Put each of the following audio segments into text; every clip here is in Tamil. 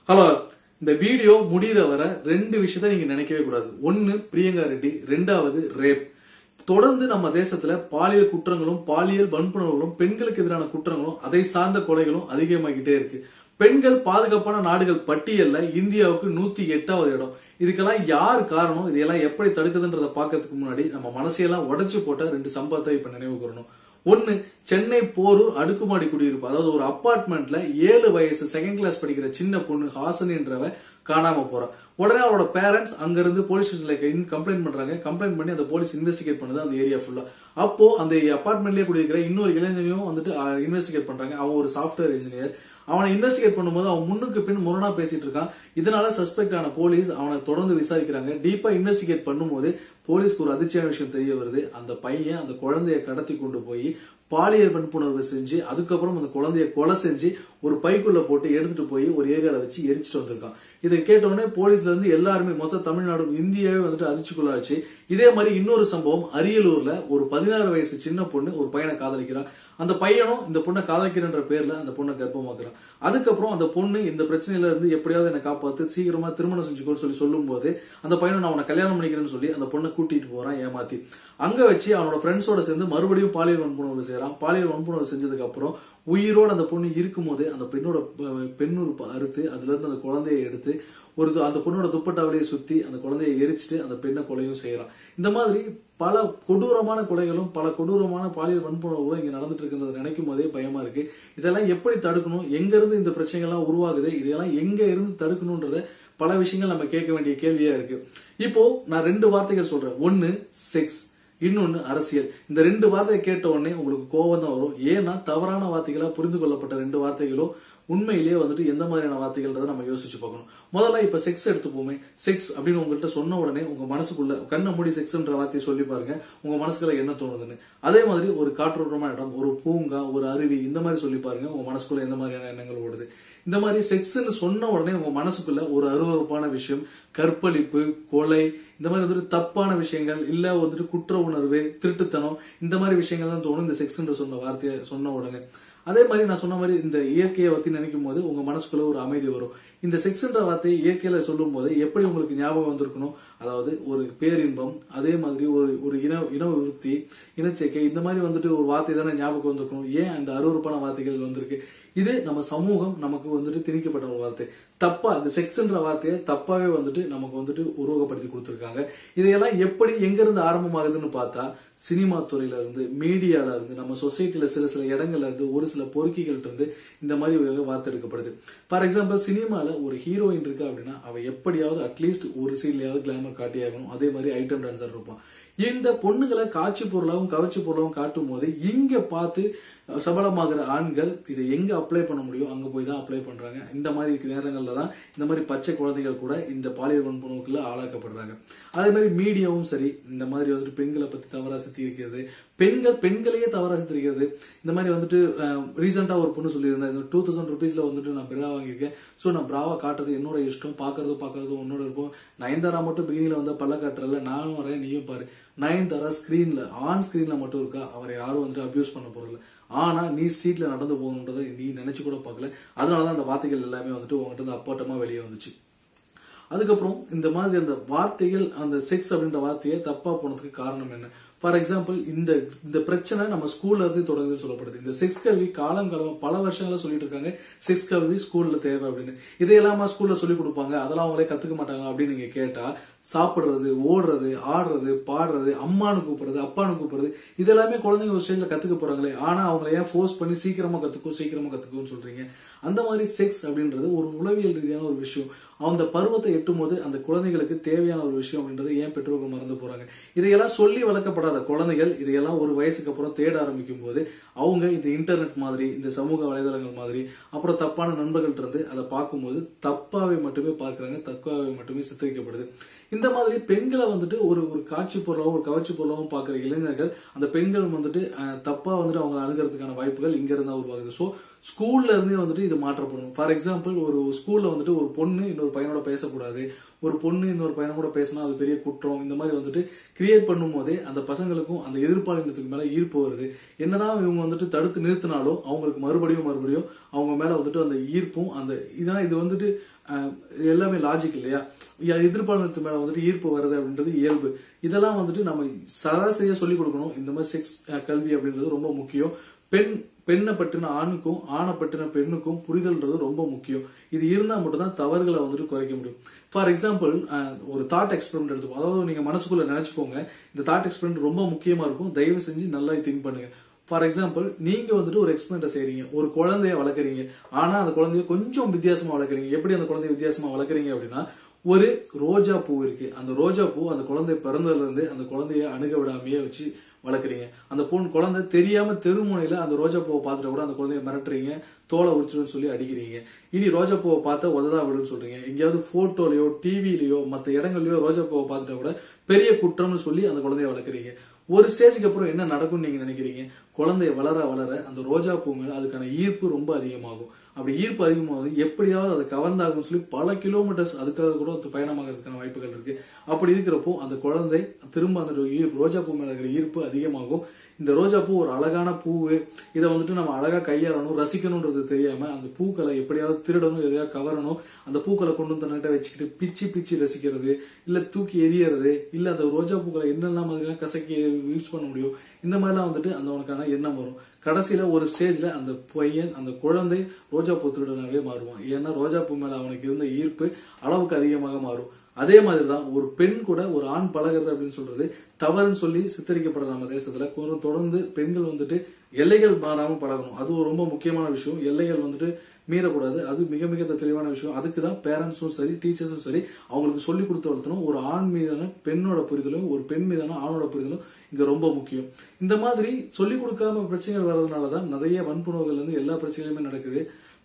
ஹலோ இந்த வீடியோ முடிகிற வர ரெண்டு விஷயத்த நீங்க நினைக்கவே கூடாது ஒன்னு பிரியங்கா ரெட்டி ரெண்டாவது ரேப் தொடர்ந்து நம்ம தேசத்துல பாலியல் குற்றங்களும் பாலியல் வன்புணர்வுகளும் பெண்களுக்கு எதிரான குற்றங்களும் அதை சார்ந்த கொலைகளும் அதிகமாகிட்டே இருக்கு பெண்கள் பாதுகாப்பான நாடுகள் பட்டியல்ல இந்தியாவுக்கு நூத்தி எட்டாவது இடம் இதுக்கெல்லாம் யார் காரணம் இதையெல்லாம் எப்படி தடுக்குதுன்றத பாக்கிறதுக்கு முன்னாடி நம்ம மனசையெல்லாம் உடைச்சு போட்ட ரெண்டு சம்பவத்தை இப்ப நினைவு கூறணும் ஒன்னு சென்னை போரூர் அடுக்குமாடி குடியிருப்பு அதாவது ஒரு அபார்ட்மெண்ட்ல ஏழு வயசு செகண்ட் கிளாஸ் படிக்கிற சின்ன பொண்ணு ஹாசன் என்றவ காணாம போறா உடனே அவரோட பேரண்ட்ஸ் அங்க இருந்து போலீஸ் ஸ்டேஷன்ல கம்ப்ளைண்ட் பண்றாங்க கம்ப்ளைண்ட் பண்ணி அந்த போலீஸ் இன்வெஸ்டிகேட் பண்ணுது அந்த ஏரியா ஃபுல்லா அப்போ அந்த அபார்ட்மெண்ட்லயே குடியிருக்கிற இன்னொரு இளைஞனையும் வந்துட்டு இன்வெஸ்டிகேட் பண்றாங்க அவன் ஒரு சாஃப்ட்வேர் இன்ஜினியர் அவனை இன்வெஸ்டிகேட் பண்ணும்போது அவன் முன்னுக்கு பின் முரணா பேசிட்டு இருக்கான் இதனால சஸ்பெக்ட் ஆன போலீஸ் அவனை தொடர்ந்து விசாரிக்கிறாங்க டீப்பா இன்வெஸ்டிகேட் பண்ணும்போது போலீஸ்க்கு ஒரு அதிர்ச்சியான விஷயம் தெரிய வருது அந்த பையன் அந்த குழந்தைய கடத்தி கொண்டு போய் பாலியல் வன்புணர்வு செஞ்சு அதுக்கப்புறம் அந்த குழந்தைய கொலை செஞ்சு ஒரு பைக்குள்ள போட்டு எடுத்துட்டு போய் ஒரு ஏரியால வச்சு எரிச்சிட்டு வந்திருக்கான் இதை கேட்ட உடனே போலீஸ்ல இருந்து எல்லாருமே மொத்த தமிழ்நாடு இந்தியாவே வந்துட்டு அதிர்ச்சிக்குள்ளாச்சு இதே மாதிரி இன்னொரு சம்பவம் அரியலூர்ல ஒரு பதினாறு வயசு சின்ன பொண்ணு ஒரு பையனை காதலிக்கிறான் அந்த பையனும் இந்த பொண்ணை காதலிக்கிறன்ற பேர்ல அந்த பொண்ணை கர்ப்பமாக்குறான் அதுக்கப்புறம் அந்த பொண்ணு இந்த பிரச்சனையில இருந்து எப்படியாவது என்னை காப்பாத்து சீக்கிரமா திருமணம் செஞ்சுக்கோன்னு சொல்லி சொல்லும் போது அந்த பையனை நான் அவனை கல்யாணம் பண்ணிக்கிறேன்னு சொல்லி அந்த பொண்ணை கூட்டிட்டு போறான் ஏமாத்தி அங்க வச்சு அவனோட ஃப்ரெண்ட்ஸோட சேர்ந்து மறுபடியும் பாலியல் வன்புணர்வு செய்யறான் பாலியல் வன்புணர்வு செஞ்சதுக்கு அப்புறம் உயிரோட அந்த பொண்ணு இருக்கும்போது அந்த பெண்ணோட பெண்ணுறுப்பு அறுத்து அதுல இருந்து அந்த குழந்தையை எடுத்து ஒரு அந்த பொண்ணோட துப்பட்டாவிலேயே சுத்தி அந்த குழந்தையை எரிச்சிட்டு அந்த பெண்ணை கொலையும் செய்யறான் இந்த மாதிரி பல கொடூரமான கொலைகளும் பல கொடூரமான பாலியல் வன்புணர்வுகளும் இங்க நடந்துட்டு இருக்கிறத நினைக்கும் போதே பயமா இருக்கு இதெல்லாம் எப்படி தடுக்கணும் எங்க இருந்து இந்த பிரச்சனைகள்லாம் உருவாகுது இதெல்லாம் எங்க இருந்து தடுக்கணும்ன்றத பல விஷயங்கள் நம்ம கேட்க வேண்டிய கேள்வியா இருக்கு இப்போ நான் ரெண்டு வார்த்தைகள் சொல்றேன் ஒன்னு செக்ஸ் இன்னொன்னு அரசியல் இந்த ரெண்டு வார்த்தையை கேட்ட உடனே உங்களுக்கு கோபம் தான் வரும் ஏன்னா தவறான வார்த்தைகளா புரிந்து கொள்ளப்பட்ட ரெண்டு வார்த்தைகளும் உண்மையிலேயே வந்துட்டு எந்த மாதிரியான வார்த்தைகள்ன்றதை நம்ம யோசிச்சு பார்க்கணும் முதல்ல இப்ப செக்ஸ் எடுத்துப்போமே செக்ஸ் அப்படின்னு உங்கள்கிட்ட சொன்ன உடனே உங்க மனசுக்குள்ள கண்ணை மூடி செக்ஸ்ன்ற வார்த்தையை சொல்லி பாருங்க உங்க மனசுக்குள்ள என்ன தோணுதுன்னு அதே மாதிரி ஒரு காற்றோட்டமான இடம் ஒரு பூங்கா ஒரு அருவி இந்த மாதிரி சொல்லி பாருங்க உங்க மனசுக்குள்ள எந்த மாதிரியான எண்ணங்கள் ஓடுது இந்த மாதிரி செக்ஸ்ன்னு சொன்ன உடனே உங்க மனசுக்குள்ள ஒரு அருவறுப்பான விஷயம் கற்பழிப்பு கொலை இந்த மாதிரி வந்துட்டு தப்பான விஷயங்கள் இல்ல வந்துட்டு குற்ற உணர்வு திருட்டுத்தனம் இந்த மாதிரி விஷயங்கள் தான் தோணும் இந்த செக்ஸ்ன்ற சொன்ன வார்த்தையை சொன்ன உடனே அதே மாதிரி நான் சொன்ன மாதிரி இந்த இயற்கையை பத்தி நினைக்கும் போது உங்க மனசுக்குள்ள ஒரு அமைதி வரும் இந்த செக்ஸ்ன்ற வார்த்தையை இயற்கையில சொல்லும் போது எப்படி உங்களுக்கு ஞாபகம் வந்திருக்கணும் அதாவது ஒரு பேரின்பம் அதே மாதிரி ஒரு ஒரு இன இன விருத்தி இனச்சேர்க்கை இந்த மாதிரி வந்துட்டு ஒரு வார்த்தை தானே ஞாபகம் வந்திருக்கணும் ஏன் அந்த அருவறுப்பான வார்த்தைகள் வந்திருக்கு இது நம்ம சமூகம் நமக்கு வந்துட்டு திணிக்கப்பட்ட ஒரு வார்த்தை தப்பா இந்த செக்ஸ்ன்ற வார்த்தையை தப்பாவே வந்துட்டு நமக்கு வந்துட்டு உருவகப்படுத்தி கொடுத்துருக்காங்க இதையெல்லாம் எப்படி எங்க இருந்து ஆரம்பமாகுதுன்னு பார்த்தா சினிமா துறையில இருந்து மீடியால இருந்து நம்ம சொசைட்டில சில சில இடங்கள்ல இருந்து ஒரு சில பொறுக்கிகள் இருந்து இந்த மாதிரி ஒரு வார்த்தை எடுக்கப்படுது ஃபார் எக்ஸாம்பிள் சினிமால ஒரு ஹீரோயின் இருக்கு அப்படின்னா அவ எப்படியாவது அட்லீஸ்ட் ஒரு சீன்லயாவது கிளாமர் காட்டியாகணும் அதே மாதிரி ஐட்டம் டான்சர் இருப்பான் இந்த பொண்ணுகளை காட்சி பொருளாகவும் கவர்ச்சி பொருளாகவும் காட்டும் போது இங்க பார்த்து சபலமாகிற ஆண்கள் இதை எங்க அப்ளை பண்ண முடியும் அங்க போய் தான் அப்ளை பண்றாங்க இந்த மாதிரி நேரங்கள்ல தான் இந்த மாதிரி பச்சை குழந்தைகள் கூட இந்த பாலியல் வன்புணர்வுக்குள்ள ஆளாக்கப்படுறாங்க அதே மாதிரி மீடியாவும் சரி இந்த மாதிரி வந்துட்டு பெண்களை பத்தி தவறா சித்தி இருக்கிறது பெண்கள் பெண்களையே தவறா சித்திரிக்கிறது இந்த மாதிரி வந்துட்டு ரீசெண்டா ஒரு பொண்ணு சொல்லியிருந்தேன் டூ தௌசண்ட் ருபீஸ்ல வந்துட்டு நான் பிரா வாங்கியிருக்கேன் ஸோ நான் பிராவா காட்டுறது என்னோட இஷ்டம் பாக்குறதும் பார்க்கறதும் உன்னோட இருக்கும் நயன்தாரா மட்டும் பிகினில வந்தா பல்ல காட்டுறதுல நானும் வரேன் நீயும் பாரு நயன்தாரா ஸ்கிரீன்ல ஆன் ஸ்கிரீன்ல மட்டும் இருக்கா அவரை யாரும் வந்துட்டு அபியூஸ் பண்ண போறதில்ல ஆனா நீ ஸ்ட்ரீட்ல நடந்து போகணுன்றதை நீ நினைச்சு கூட பார்க்கல அதனாலதான் அந்த வார்த்தைகள் எல்லாமே வந்துட்டு உங்ககிட்ட இருந்து அப்போட்டமா வெளியே வந்துச்சு அதுக்கப்புறம் இந்த மாதிரி அந்த வார்த்தைகள் அந்த செக்ஸ் அப்படின்ற வார்த்தையை தப்பா போனதுக்கு காரணம் என்ன ஃபார் எக்ஸாம்பிள் இந்த இந்த பிரச்சனை நம்ம ஸ்கூல்ல இருந்து தொடங்குது சொல்லப்படுது இந்த செக்ஸ் கல்வி காலம் காலமா பல வருஷங்களா சொல்லிட்டு இருக்காங்க செக்ஸ் கல்வி ஸ்கூல்ல தேவை அப்படின்னு இதையெல்லாமா ஸ்கூல்ல சொல்லி கொடுப்பாங்க அதெல்லாம் அவங்களே கத்துக்க மாட்டாங்க அப்படின்னு நீங்க கேட்டா சாப்பிடுறது ஓடுறது ஆடுறது பாடுறது அம்மானு கூப்பிடுறது அப்பானு கூப்பிடுறது இதெல்லாமே குழந்தைங்க ஒரு ஸ்டேஜ்ல கத்துக்க போறாங்களே ஆனா அவங்களை ஏன் ஃபோர்ஸ் பண்ணி சீக்கிரமா கத்துக்கும் சீக்கிரமா கத்துக்கும்னு சொல்றீங்க அந்த மாதிரி செக்ஸ் அப்படின்றது ஒரு உளவியல் ரீதியான ஒரு விஷயம் அந்த பருவத்தை எட்டும் போது அந்த குழந்தைகளுக்கு தேவையான ஒரு விஷயம் அப்படின்றது ஏன் பெற்றோர்கள் மறந்து போறாங்க இதையெல்லாம் சொல்லி வளர்க்கப்படாத குழந்தைகள் இதையெல்லாம் ஒரு வயசுக்கு அப்புறம் தேட ஆரம்பிக்கும் போது அவங்க இந்த இன்டர்நெட் மாதிரி இந்த சமூக வலைதளங்கள் மாதிரி அப்புறம் தப்பான நண்பர்கள் இருந்து அதை பார்க்கும்போது தப்பாவை மட்டுமே பார்க்கறாங்க தப்பாவை மட்டுமே சித்தரிக்கப்படுது இந்த மாதிரி பெண்களை வந்துட்டு ஒரு ஒரு காட்சி பொருளாகவும் ஒரு கவர்ச்சி பொருளாகவும் பார்க்குற இளைஞர்கள் அந்த பெண்கள் வந்துட்டு தப்பா வந்துட்டு அவங்க அணுகிறதுக்கான வாய்ப்புகள் இங்க இருந்தா உருவாகுது ஸோ ஸ்கூல்ல இருந்தே வந்துட்டு இது மாற்றப்படணும் ஃபார் எக்ஸாம்பிள் ஒரு ஸ்கூல்ல வந்துட்டு ஒரு பொண்ணு இன்னொரு பையனோட பேசக்கூடாது ஒரு பொண்ணு இன்னொரு பையன் கூட பேசினா அது பெரிய குற்றம் இந்த மாதிரி வந்துட்டு கிரியேட் பண்ணும் போதே அந்த பசங்களுக்கும் அந்த எதிர்பாலினத்துக்கு மேல ஈர்ப்பு வருது என்னதான் இவங்க வந்துட்டு தடுத்து நிறுத்தினாலும் அவங்களுக்கு மறுபடியும் மறுபடியும் அவங்க மேல வந்துட்டு அந்த ஈர்ப்பும் அந்த இதெல்லாம் இது வந்துட்டு அஹ், எல்லாமே லாஜிக் இல்லையா யா- எதிர்பாலினத்து மேல வந்துட்டு ஈர்ப்பு வருது அப்படின்றது இயல்பு இதெல்லாம் வந்துட்டு நம்ம சராசரியா சொல்லிக் கொடுக்கணும் இந்த மாதிரி செக்ஸ் கல்வி அப்படின்றது ரொம்ப முக்கியம் பெண் பெண்ணை பற்றின ஆணுக்கும் ஆணை பற்றின பெண்ணுக்கும் புரிதல்ன்றது ரொம்ப முக்கியம் இது இருந்தா மட்டும்தான் தவறுகளை வந்துட்டு குறைக்க முடியும் ஃபார் எக்ஸாம்பிள் ஒரு தாட் எக்ஸ்பெரிமெண்ட் எடுத்துப்போம் அதாவது நீங்க மனசுக்குள்ள நினைச்சுக்கோங்க இந்த தாட் எக்ஸ்பெரிமெண்ட் ரொம்ப முக்கியமா இருக்கும் தயவு செஞ்சு நல்லா திங்க் பண்ணுங்க ஃபார் எக்ஸாம்பிள் நீங்க வந்துட்டு ஒரு எக்ஸ்பெரிமெண்ட் செய்றீங்க ஒரு குழந்தைய வளர்க்குறீங்க ஆனா அந்த குழந்தைய கொஞ்சம் வித்தியாசமா வளர்க்குறீங்க எப்படி அந்த குழந்தைய வித்தியாசமா வளர்க்குறீங்க அப்படின்னா ஒரு ரோஜா பூ இருக்கு அந்த ரோஜா பூ அந்த குழந்தை பிறந்ததுல இருந்து அந்த குழந்தைய அணுக விடாமையே வச்சு வளர்க்குறீங்க அந்த பொண்ணு குழந்தை தெரியாம தெருமுனையில அந்த ரோஜா பூவை பார்த்துட்டு கூட அந்த குழந்தைய மிரட்டுறீங்க தோலை உரிச்சிடுன்னு சொல்லி அடிக்கிறீங்க இனி ரோஜா பூவை பார்த்தா உததா விடுன்னு சொல்றீங்க எங்கேயாவது போட்டோலயோ டிவிலயோ மத்த இடங்கள்லயோ ரோஜா பூவை பார்த்துட்டா கூட பெரிய குற்றம்னு சொல்லி அந்த குழந்தைய வளர்க்குறீங்க ஒரு ஸ்டேஜுக்கு அப்புறம் என்ன நடக்கும்னு நீங்க நினைக்கிறீங்க குழந்தைய வளர வளர அந்த ரோஜா பூ மேல அதுக்கான ஈர்ப்பு ரொம்ப அதிகமாகும் அப்படி ஈர்ப்பு அதிகமாகுது எப்படியாவது அதை கவர்ந்தாகும்னு சொல்லி பல கிலோமீட்டர்ஸ் அதுக்காக கூட ஒரு பயணமாகிறதுக்கான வாய்ப்புகள் இருக்கு அப்படி இருக்கிறப்போ அந்த குழந்தை திரும்ப அந்த ஈர்ப்பு ரோஜா பூ மேல இருக்கிற ஈர்ப்பு அதிகமாகும் இந்த ரோஜா பூ ஒரு அழகான பூவு இதை வந்துட்டு நம்ம அழகா கையாளணும் ரசிக்கணும்ன்றது தெரியாம அந்த பூக்களை எப்படியாவது திருடணும் எதையாவது கவரணும் அந்த பூக்களை கொண்டு வந்து தன்னிட்ட வச்சுக்கிட்டு பிச்சு பிச்சு ரசிக்கிறது இல்ல தூக்கி எரியறது இல்ல அந்த ரோஜா பூக்களை என்னெல்லாம் மாதிரிலாம் கசக்கி யூஸ் பண்ண முடியும் இந்த மாதிரிலாம் வந்துட்டு அந்த உனக்கான எண்ணம் வரும் கடைசியில ஒரு ஸ்டேஜ்ல அந்த பையன் அந்த குழந்தை ரோஜா பூ திருடனாவே மாறுவான் ஏன்னா ரோஜா பூ மேல அவனுக்கு இருந்த ஈர்ப்பு அளவுக்கு அதிகமாக மாறும் அதே மாதிரிதான் ஒரு பெண் கூட ஒரு ஆண் பழகிறது அப்படின்னு சொல்றது தவறுன்னு சொல்லி சித்தரிக்கப்படுற நம்ம தேசத்துல கொஞ்சம் தொடர்ந்து பெண்கள் வந்துட்டு எல்லைகள் மாறாம பழகணும் அது ஒரு ரொம்ப முக்கியமான விஷயம் எல்லைகள் வந்துட்டு மீறக்கூடாது அது மிக மிக தெளிவான விஷயம் அதுக்கு தான் பேரண்ட்ஸும் சரி டீச்சர்ஸும் சரி அவங்களுக்கு சொல்லி கொடுத்து வளர்த்தணும் ஒரு ஆண் மீதான பெண்ணோட புரிதலும் ஒரு பெண் மீதான ஆணோட புரிதலும் இங்க ரொம்ப முக்கியம் இந்த மாதிரி சொல்லி கொடுக்காம பிரச்சனைகள் வர்றதுனாலதான் நிறைய வன்புணர்வுகள் இருந்து எல்லா பிரச்சனையுமே நடக்குது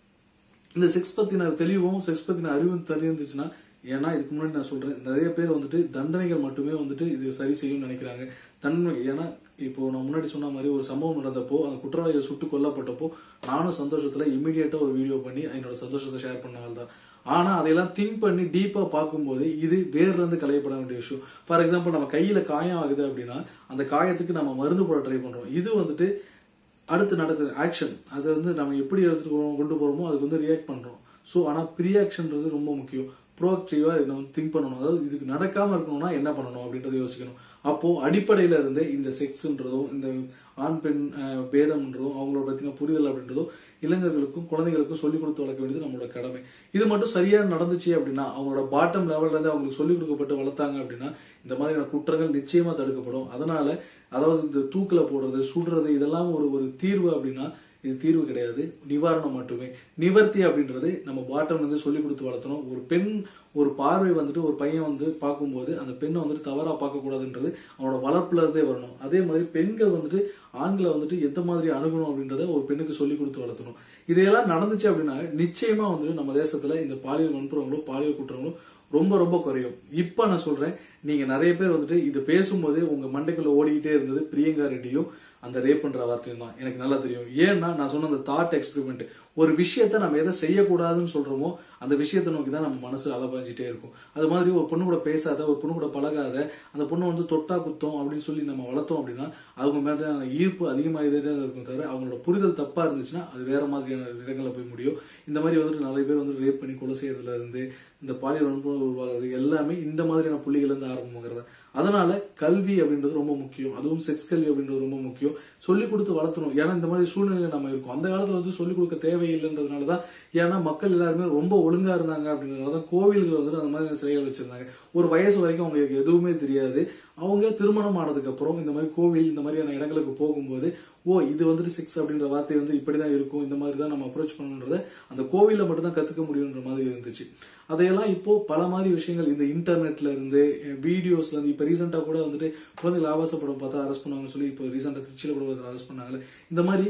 இந்த செக்ஸ் பத்தின தெளிவும் செக்ஸ் பத்தின அறிவும் தெரிஞ்சிச்சுன்னா ஏன்னா இதுக்கு முன்னாடி நான் சொல்றேன் நிறைய பேர் வந்துட்டு தண்டனைகள் மட்டுமே வந்துட்டு இது சரி செய்யும்னு நினைக்கிறாங்க தண்டனை ஏன்னா இப்போ நான் முன்னாடி சொன்ன மாதிரி ஒரு சம்பவம் நடந்தப்போ அந்த குற்றவாளிகள் சுட்டு கொல்லப்பட்டப்போ நானும் சந்தோஷத்துல இமீடியட்டா ஒரு வீடியோ பண்ணி என்னோட சந்தோஷத்தை ஷேர் பண்ணால் தான் ஆனா அதையெல்லாம் திங்க் பண்ணி டீப்பா பார்க்கும்போது இது வேர்ல இருந்து களையப்பட வேண்டிய விஷயம் ஃபார் எக்ஸாம்பிள் நம்ம கையில காயம் ஆகுது அப்படின்னா அந்த காயத்துக்கு நம்ம மருந்து போட ட்ரை பண்றோம் இது வந்துட்டு அடுத்து நடக்குது ஆக்ஷன் அதை வந்து நம்ம எப்படி எடுத்துட்டு போறோம், கொண்டு போறோமோ அதுக்கு வந்து ரியாக்ட் பண்றோம் ஸோ ஆனா ப்ரீஆக்ஷன்றது ரொம்ப முக்கியம் ப்ரோஆக்டிவா நம்ம திங்க் பண்ணணும் அதாவது இதுக்கு நடக்காம இருக்கணும்னா என்ன பண்ணணும் அப்படின்றத யோசிக்கணும் அப்போ அடிப்படையில இருந்தே இந்த செக்ஸ்ன்றதும் இந்த ஆண் பெண் அஹ், பேதம்ன்றதும் அவங்களோட பத்தின புரிதல் அப்படின்றதும் இளைஞர்களுக்கும் குழந்தைகளுக்கும் சொல்லிக் கொடுத்து வளர்க்க வேண்டியது நம்மளோட கடமை இது மட்டும் சரியா நடந்துச்சு அப்படின்னா அவங்களோட பாட்டம் லெவல்ல இருந்து அவங்களுக்கு சொல்லிக் கொடுக்கப்பட்டு வளர்த்தாங்க அப்படின்னா இந்த மாதிரியான குற்றங்கள் நிச்சயமா தடுக்கப்படும் அதனால அதாவது இந்த தூக்கில போடுறது சுடுறது இதெல்லாம் ஒரு ஒரு தீர்வு அப்படின்னா இது தீர்வு கிடையாது நிவாரணம் மட்டுமே நிவர்த்தி அப்படின்றது நம்ம பாட்டம் வந்து சொல்லி கொடுத்து வளர்த்தணும் ஒரு பெண் ஒரு பார்வை வந்துட்டு ஒரு பையன் வந்து பார்க்கும்போது அந்த பெண்ணை வந்துட்டு தவறா பார்க்க கூடாதுன்றது அவனோட வளர்ப்புல இருந்தே வரணும் அதே மாதிரி பெண்கள் வந்துட்டு ஆண்களை வந்துட்டு எந்த மாதிரி அணுகணும் அப்படின்றத ஒரு பெண்ணுக்கு சொல்லி கொடுத்து வளர்த்தணும் இதையெல்லாம் நடந்துச்சு அப்படின்னா நிச்சயமா வந்துட்டு நம்ம தேசத்துல இந்த பாலியல் வன்புறங்களும் பாலியல் குற்றங்களும் ரொம்ப ரொம்ப குறையும் இப்ப நான் சொல்றேன் நீங்க நிறைய பேர் வந்துட்டு இது பேசும்போதே உங்க மண்டைக்குள்ள ஓடிக்கிட்டே இருந்தது பிரியங்கா ரெட்டியும் அந்த ரேப்ன்ற வார்த்தையும் தான் எனக்கு நல்லா தெரியும் ஏன்னா நான் சொன்ன அந்த தாட் எக்ஸ்பெரிமெண்ட் ஒரு விஷயத்த நம்ம எதை செய்யக்கூடாதுன்னு சொல்றோமோ அந்த விஷயத்தை நோக்கி தான் நம்ம மனசு அலபாஞ்சிட்டே இருக்கும் அது மாதிரி ஒரு பொண்ணு கூட பேசாத ஒரு பொண்ணு கூட பழகாத அந்த பொண்ணு வந்து தொட்டா குத்தம் அப்படின்னு சொல்லி நம்ம வளர்த்தோம் அப்படின்னா அவங்க மேல ஈர்ப்பு அதிகமாகிட்டே தான் இருக்கும் தவிர அவங்களோட புரிதல் தப்பா இருந்துச்சுன்னா அது வேற மாதிரியான இடங்கள்ல போய் முடியும் இந்த மாதிரி வந்துட்டு நிறைய பேர் வந்து ரேப் பண்ணி கொலை செய்யறதுல இருந்து இந்த பாலியல் வன்புணர்வு உருவாகுறது எல்லாமே இந்த மாதிரியான புள்ளிகள் இருந்து ஆரம்பமாகிறது அதனால கல்வி அப்படின்றது ரொம்ப முக்கியம் அதுவும் செக்ஸ் கல்வி அப்படின்றது ரொம்ப முக்கியம் சொல்லி கொடுத்து வளர்த்தணும் ஏன்னா இந்த மாதிரி சூழ்நிலை நம்ம இருக்கும் அந்த காலத்துல வந்து சொல்லிக் கொடுக்க தேவையில்லைன்றதுனாலதான் ஏன்னா மக்கள் எல்லாருமே ரொம்ப ஒழுங்கா இருந்தாங்க அப்படின்றதுனாலதான் கோவில்கள் வந்து அந்த மாதிரி சிலைகள் வச்சிருந்தாங்க ஒரு வயசு வரைக்கும் அவங்களுக்கு எதுவுமே தெரியாது அவங்க திருமணம் ஆனதுக்கு அப்புறம் இந்த மாதிரி கோவில் இந்த மாதிரியான இடங்களுக்கு போகும்போது ஓ இது வந்துட்டு செக்ஸ் அப்படின்ற வார்த்தை வந்து இப்படிதான் இருக்கும் இந்த மாதிரி தான் நம்ம அப்ரோச் பண்ணணுன்றத அந்த கோவில்ல மட்டும் தான் கத்துக்க முடியுன்ற மாதிரி இருந்துச்சு அதையெல்லாம் இப்போ பல மாதிரி விஷயங்கள் இந்த இன்டர்நெட்ல இருந்து வீடியோஸ்ல இருந்து இப்ப ரீசெண்டா கூட வந்துட்டு குழந்தைகள் ஆபாச படம் பார்த்தா அரெஸ்ட் பண்ணாங்கன்னு சொல்லி இப்போ ரீசெண்டா திருச்சியில கூட அரெஸ்ட் பண்ணாங்கல்ல இந்த மாதிரி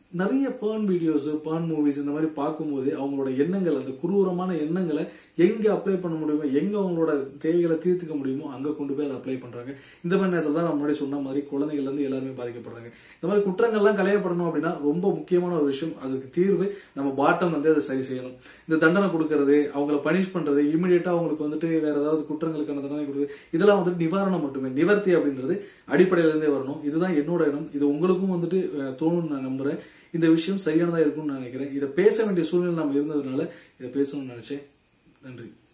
நிறைய பேர்ன் வீடியோஸ் பேர்ன் மூவிஸ் இந்த மாதிரி பார்க்கும்போது அவங்களோட எண்ணங்கள் அந்த குரூரமான எண்ணங்களை எங்க அப்ளை பண்ண முடியுமோ எங்க அவங்களோட தேவைகளை தீர்த்துக்க முடியுமோ அங்க கொண்டு போய் அதை அப்ளை பண்றாங்க இந்த மாதிரி நேரத்தில் தான் நம்ம முன்னாடி சொன்ன மாதிரி குழந்தைகள்ல இருந்து எல்லாருமே பாதிக்கப்படுறாங்க இந்த மாதிரி குற்றங்கள்லாம் களையப்படணும் அப்படின்னா ரொம்ப முக்கியமான ஒரு விஷயம் அதுக்கு தீர்வு நம்ம பாட்டம் வந்து அதை சரி செய்யணும் இந்த தண்டனை கொடுக்கறது அவங்கள பனிஷ் பண்றது இமீடியட்டா அவங்களுக்கு வந்துட்டு வேற ஏதாவது குற்றங்களுக்கான தண்டனை கொடுக்குறது இதெல்லாம் வந்துட்டு நிவாரணம் மட்டுமே நிவர்த்தி அப்படின்றது அடிப்படையில இருந்தே வரணும் இதுதான் என்னோட எண்ணம் இது உங்களுக்கும் வந்துட்டு அஹ், தோணும்னு நான் நம்புறேன் இந்த விஷயம் சரியானதா இருக்கும்னு நான் நினைக்கிறேன் இதை பேச வேண்டிய சூழ்நிலை நம்ம இருந்ததுனால இதை பேசணும்னு நினைச்சேன் நன்றி